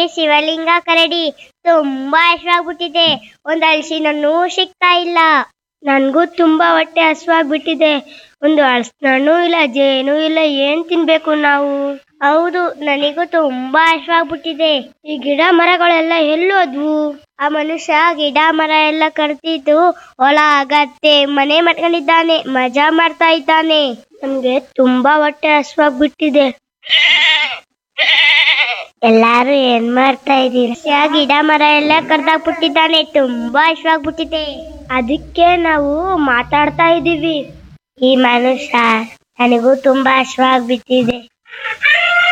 ಶಿವಲಿಂಗ ಕರಡಿ ತುಂಬಾ ಹಶ್ವಾಗ್ಬಿಟ್ಟಿದೆ ಒಂದ್ ಹಲಸಿನಣ್ಣು ಸಿಗ್ತಾ ಇಲ್ಲ ನನ್ಗೂ ತುಂಬಾ ಹೊಟ್ಟೆ ಹಸ್ವಾಗ್ಬಿಟ್ಟಿದೆ ಒಂದು ಹಣ್ಣು ಇಲ್ಲ ಜೇನು ಇಲ್ಲ ಏನ್ ತಿನ್ಬೇಕು ನಾವು ಹೌದು ನನಗೂ ತುಂಬಾ ಹಶ್ವಾಗ್ಬಿಟ್ಟಿದೆ ಈ ಗಿಡ ಮರಗಳೆಲ್ಲ ಎಲ್ಲೋದ್ವು ಆ ಮನುಷ್ಯ ಗಿಡ ಮರ ಎಲ್ಲ ಕರ್ತಿದ್ದು ಹೊಲ ಗದ್ದೆ ಮನೆ ಮಾಡ್ಕೊಂಡಿದ್ದಾನೆ ಮಜಾ ಮಾಡ್ತಾ ಇದ್ದಾನೆ ನಮ್ಗೆ ತುಂಬಾ ಹೊಟ್ಟೆ ಹಸ್ವಾಗ್ಬಿಟ್ಟಿದೆ ಎಲ್ಲಾರು ಏನ್ ಮಾಡ್ತಾ ಇದೀರಿ ಯಾ ಗಿಡ ಮರ ಎಲ್ಲ ಕಡ್ದಾಕ್ಬಿಟ್ಟಿದ್ದಾನೆ ತುಂಬಾ ಹಶ್ವಾಗ್ಬಿಟ್ಟಿದೆ ಅದಕ್ಕೆ ನಾವು ಮಾತಾಡ್ತಾ ಇದೀವಿ ಈ ಮನುಷ್ಯ ನನಗೂ ತುಂಬಾ ಹಶ್ವಾಗ್ಬಿಟ್ಟಿದೆ